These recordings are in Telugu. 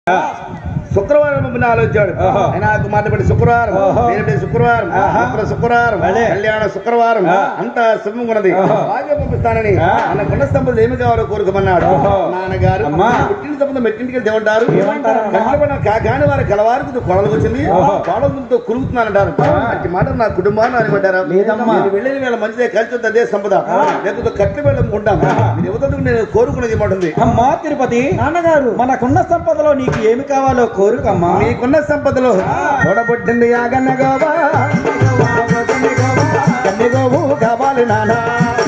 శుక్రవారం పంపిన ఆలోచించాడు ఆహా. ఆయన నాకు మాట్లాడి శుక్రవారం ఆహా. వేరే శుక్రవారం ఆహా. శుక్ర శుక్రవారం భలే. కళ్యాణ శుక్రవారం ఆ. అంతా శుభంగా ఉన్నది ఆహా. బాగా పంపిస్తానని ఆ. మన కొండ సంపద ఏమి కావాలో కోరుకోమన్నాడు ఓహో. నాన్నగారు అమ్మా. పుట్టిన సంపద మెట్టింటికి దేవంటారు ఏమంటారమ్మా? కట్లబడిన కాని వారి కలవారికి కొడలకు వచ్చింది ఓహో. కొడలతో కురుగుతున్నానంటారు ఆ. అట్టి మాట నా కుటుంబాన్ని అనుకుంటారా లేదమ్మా. నేను వెళ్ళిన వేళ మంచిదే కలిసి వద్ద అదే సంపద ఆ. లేకపోతే కట్లు వెళ్ళకుంటాం ఆహా. మీరు యువతకు నేను కోరుకున్నది ఏమంటుంది అమ్మా తిరుపతి నాన్నగారు మనకున్న సంపదలో నీకు ఏమి కావాలో కోరుకమ్మా మీకున్న సంపదలో చూడబుట్టింది యాగన్నగోవా కన్నెగోవు కావాలి నానా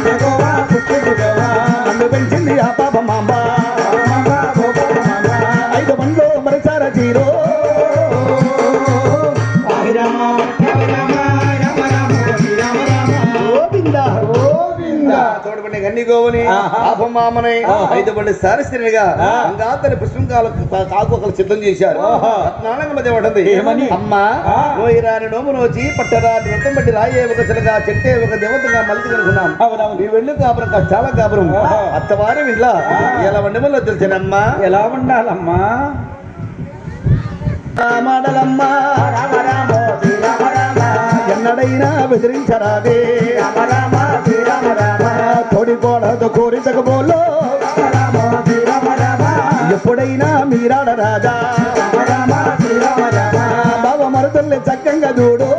నన్ను పెంచింది ఆ పాప మామ ఐదు బండ్లు మరిచార జీరో గోవిందా గోవిందా చూడబండి గన్ని గోవుని ఆహా. పాప మామని ఆహా. ఐదు బండి సారస్త్రినిగా ఆ. అంగాతని పుష్పంకాల కాకు ఒకరు సిద్ధం చేశారు ఆహా. రత్నాలంగ దేవటంది ఏమని? అమ్మా ఆ. నోయిరాని నోము నోచి పట్టరాని వ్రతం బట్టి రాయే ఒక చిలక చెట్టే ఒక దేవతగా మలిచి కనుకున్నాం అవునవును. నీ వెళ్ళు కాపురం చాలా కాపురం ఆహా. అత్తవారి ఇంట్లో ఆ. ఎలా వండమల్లో తెలిసానమ్మా ఎలా ఉండాలమ్మా మాడలమ్మా ఎన్నడైనా బెదిరించరాదే తోడి కోడతో కోరించకపోలో ఎప్పుడైనా మీరాడ రాజా బాబా మరుతుల్ని చక్కంగా చూడు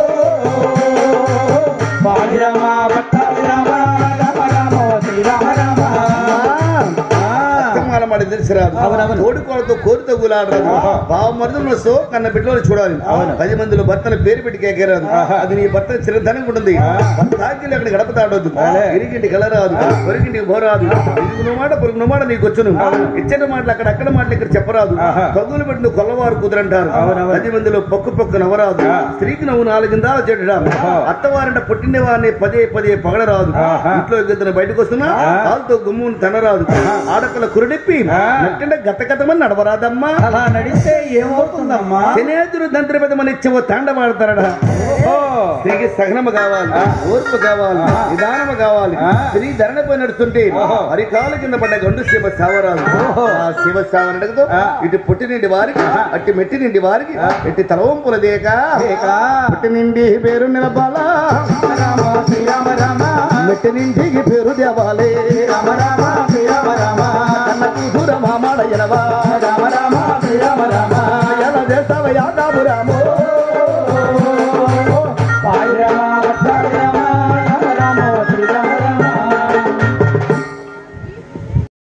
అత్తమాల మాట తెలిసిరాదు అవునవును. తోడి కోడతో కోరితో గులాడరాదు ఆహా. బావ మరుదులు సో కన్న బిడ్డలు చూడాలి అవును. పది మందిలో భర్తల పేరు పెట్టి కేకేరాదు ఆహా. అది నీ భర్త చిరధనం ఉంటుంది ఆ. భర్త ఆకిలి అక్కడ గడప తాడొద్దు అలే. ఇరిగింటి కలరాదు పొరిగింటికి పోరాదు ఇరుగున మాట పొరుగున మాట నీకు వచ్చును ఇచ్చిన మాటలు అక్కడ అక్కడ మాటలు ఇక్కడ చెప్పరాదు ఆహా. పగులు పెట్టిన కొల్లవారు కుదరంటారు అవునవును. పది మందిలో పక్కు పక్కు నవ్వరాదు ఆ. స్త్రీకి నవ్వు నాలుగిందాలు చెడ్డా ఆహా. అత్తవారంట పుట్టిన వారిని పదే పదే పగలరాదు ఆహా. ఇంట్లో ఇద్దరు బయటకు వస్తున్నా ఆ. కాలుతో గుమ్మును తనరాదు ఆడపిల్ల కురుడెప్పి ఆ. నట్టంటే గతగతమని నడవరాదమ్మా అలా నడిస్తే ఏమవుతుందమ్మా శనేతుడు దంత్రపదమని ఇచ్చవో తాండవాడతాడా ఓహో. స్త్రీకి సహనము కావాలి ఆ. ఓర్పు కావాలి ఆహా. నిదానము కావాలి ఆ. స్త్రీ ధరణపై నడుస్తుంటే ఓహో. అరికాలు కింద పడ్డ గండు శివ సావరాదు ఓహో. ఆ శివ సావనడుగుతూ ఆ. ఇటు పుట్టి నిండి వారికి ఆహా. అట్టి మెట్టి నిండి వారికి ఆ. ఎట్టి తలవంపుల దేక దేక. పుట్టి నిండి పేరు నిలబాల రామ శ్రీరామ రామ మెట్టి నిండికి పేరు దేవాలే రామ రామ శ్రీరామ రామ కన్న కూతుర మామాడ ఎలవా